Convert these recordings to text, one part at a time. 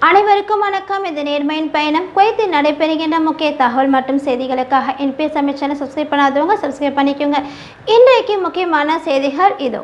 அனைவருக்கும் வணக்கம் இது நேர்மையின் பயணம் குவைத்தில் நடைபெறுகின்ற முக்கிய தகவல் மற்றும் செய்திகளுக்காக என்பிஎஸ் அமைச்சரை சப்ஸ்கிரைப் பண்ணாதவங்க சப்ஸ்கிரைப் பண்ணிக்கோங்க இன்றைக்கு முக்கியமான செய்திகள் இதோ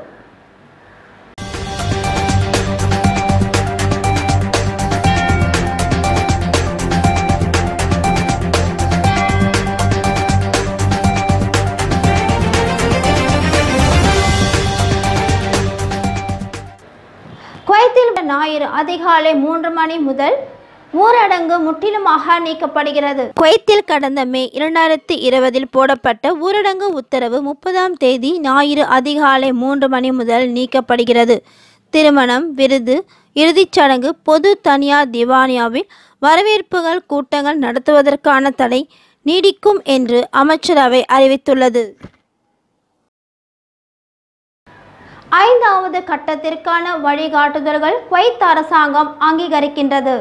குவைத்தில் ஞாயிறு அதிகாலை மூன்று மணி முதல் ஊரடங்கு முற்றிலுமாக நீக்கப்படுகிறது குவைத்தில் கடந்த மே இரண்டாயிரத்தி இருபதில் போடப்பட்ட ஊரடங்கு உத்தரவு முப்பதாம் தேதி ஞாயிறு அதிகாலை மூன்று மணி முதல் நீக்கப்படுகிறது திருமணம் விருது இறுதிச் சடங்கு பொது தனியார் திவானியாவில் வரவேற்புகள் கூட்டங்கள் நடத்துவதற்கான தடை நீடிக்கும் என்று அமைச்சரவை அறிவித்துள்ளது ஐந்தாவது கட்டத்திற்கான வழிகாட்டுதல்கள் குவைத் அரசாங்கம் அங்கீகரிக்கின்றது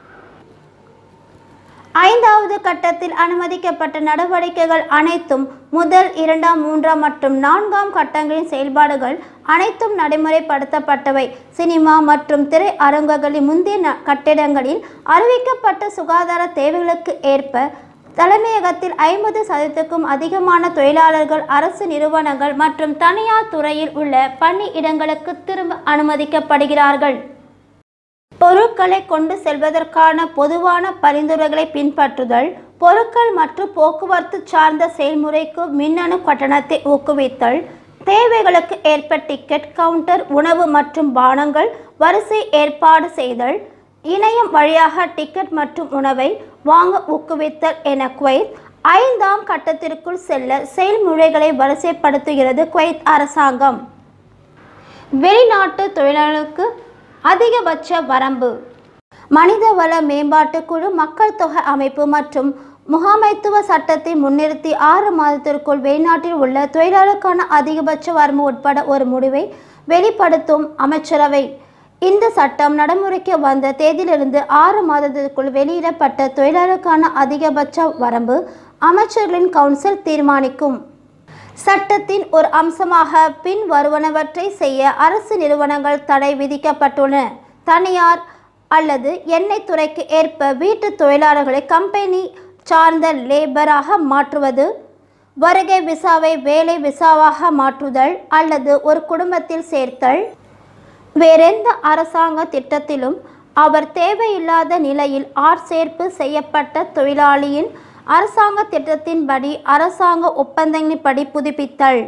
ஐந்தாவது கட்டத்தில் அனுமதிக்கப்பட்ட நடவடிக்கைகள் அனைத்தும் முதல் இரண்டாம் மூன்றாம் மற்றும் நான்காம் கட்டங்களின் செயல்பாடுகள் அனைத்தும் நடைமுறைப்படுத்தப்பட்டவை சினிமா மற்றும் திரை அரங்குகளின் முந்தைய ந- கட்டிடங்களில் அறிவிக்கப்பட்ட சுகாதார தேவைகளுக்கு ஏற்ப தலைமையகத்தில் ஐம்பது சதவீதத்துக்கும் அதிகமான தொழிலாளர்கள் அரசு நிறுவனங்கள் மற்றும் தனியார் துறையில் உள்ள பணி இடங்களுக்கு திரும்ப அனுமதிக்கப்படுகிறார்கள் பொருட்களை கொண்டு செல்வதற்கான பொதுவான பரிந்துரைகளை பின்பற்றுதல் பொருட்கள் மற்றும் போக்குவரத்து சார்ந்த செயல்முறைக்கு மின்னணு கட்டணத்தை ஊக்குவித்தல் தேவைகளுக்கு ஏற்ப டிக்கெட் கவுண்டர் உணவு மற்றும் பானங்கள் வரிசை ஏற்பாடு செய்தல் இணையம் வழியாக டிக்கெட் மற்றும் உணவை வாங்க ஊக்குவித்தல் என குவைத் ஐந்தாம் கட்டத்திற்குள் செல்ல செயல்முறைகளை வரிசைப்படுத்துகிறது குவைத் அரசாங்கம் வெளிநாட்டு தொழிலாளர்களுக்கு அதிகபட்ச வரம்பு மனிதவள மேம்பாட்டு குழு மக்கள் தொகை அமைப்பு மற்றும் முகாமைத்துவ சட்டத்தை முன்னிறுத்தி ஆறு மாதத்திற்குள் வெளிநாட்டில் உள்ள தொழிலாளருக்கான அதிகபட்ச வரம்பு உட்பட ஒரு முடிவை வெளிப்படுத்தும் அமைச்சரவை இந்த சட்டம் நடைமுறைக்கு வந்த தேதியிலிருந்து ஆறு மாதத்திற்குள் வெளியிடப்பட்ட தொழிலாளருக்கான அதிகபட்ச வரம்பு அமைச்சர்களின் கவுன்சில் தீர்மானிக்கும் சட்டத்தின் ஒரு அம்சமாக பின் வருவனவற்றை செய்ய அரசு நிறுவனங்கள் தடை விதிக்கப்பட்டுள்ளன தனியார் அல்லது எண்ணெய் துறைக்கு ஏற்ப வீட்டு தொழிலாளர்களை கம்பெனி சார்ந்த லேபராக மாற்றுவது வருகை விசாவை வேலை விசாவாக மாற்றுதல் அல்லது ஒரு குடும்பத்தில் சேர்த்தல் வேறெந்த அரசாங்க திட்டத்திலும் அவர் தேவையில்லாத நிலையில் ஆட்சேர்ப்பு செய்யப்பட்ட தொழிலாளியின் அரசாங்க திட்டத்தின்படி அரசாங்க ஒப்பந்தங்களின்படி புதுப்பித்தல்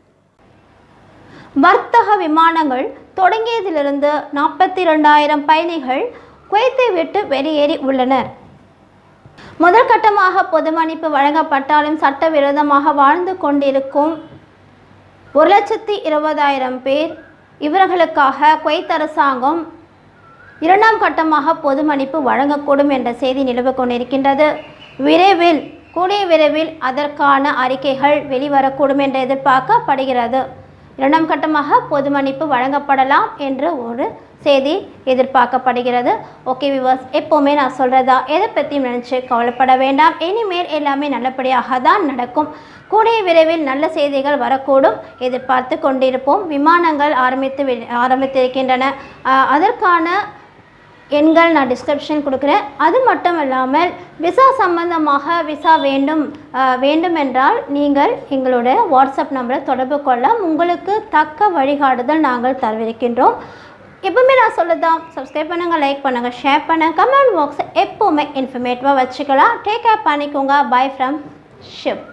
வர்த்தக விமானங்கள் தொடங்கியதிலிருந்து நாற்பத்தி ரெண்டாயிரம் பயணிகள் குவைத்தை விட்டு வெளியேறி உள்ளனர் முதல் கட்டமாக பொது மன்னிப்பு வழங்கப்பட்டாலும் சட்டவிரோதமாக வாழ்ந்து கொண்டிருக்கும் ஒரு லட்சத்தி இருபதாயிரம் பேர் இவர்களுக்காக குவைத் அரசாங்கம் இரண்டாம் கட்டமாக பொது மன்னிப்பு வழங்கக்கூடும் என்ற செய்தி நிலவு கொண்டிருக்கின்றது விரைவில் கூடிய விரைவில் அதற்கான அறிக்கைகள் வெளிவரக்கூடும் என்று எதிர்பார்க்கப்படுகிறது இரண்டாம் கட்டமாக பொது மன்னிப்பு வழங்கப்படலாம் என்று ஒரு செய்தி எதிர்பார்க்கப்படுகிறது ஓகே விவர்ஸ் எப்போவுமே நான் சொல்கிறதா எதை பற்றியும் நினச்சி கவலைப்பட வேண்டாம் இனிமேல் எல்லாமே நல்லபடியாக தான் நடக்கும் கூடிய விரைவில் நல்ல செய்திகள் வரக்கூடும் எதிர்பார்த்து கொண்டிருப்போம் விமானங்கள் ஆரம்பித்து வி- ஆரம்பித்திருக்கின்றன ஆஹ் அதற்கான எண்கள் நான் டிஸ்கிரிப்ஷன் கொடுக்குறேன் அது மட்டும் இல்லாமல் விசா சம்பந்தமாக விசா வேண்டும் ஆஹ் வேண்டுமென்றால் நீங்கள் எங்களோட வாட்ஸ்அப் நம்பரை தொடர்பு கொள்ள உங்களுக்கு தக்க வழிகாட்டுதல் நாங்கள் தரவிருக்கின்றோம் எப்பவுமே நான் சொல்லதான் சப்ஸ்கிரைப் பண்ணுங்கள் லைக் பண்ணுங்கள் ஷேர் பண்ணுங்கள் கமெண்ட் பாக்ஸை எப்போவுமே இன்ஃபர்மேட்டிவாக வச்சுக்கலாம் டேக் கேர் பண்ணிக்கோங்க பை ஃப்ரம் ஷிப்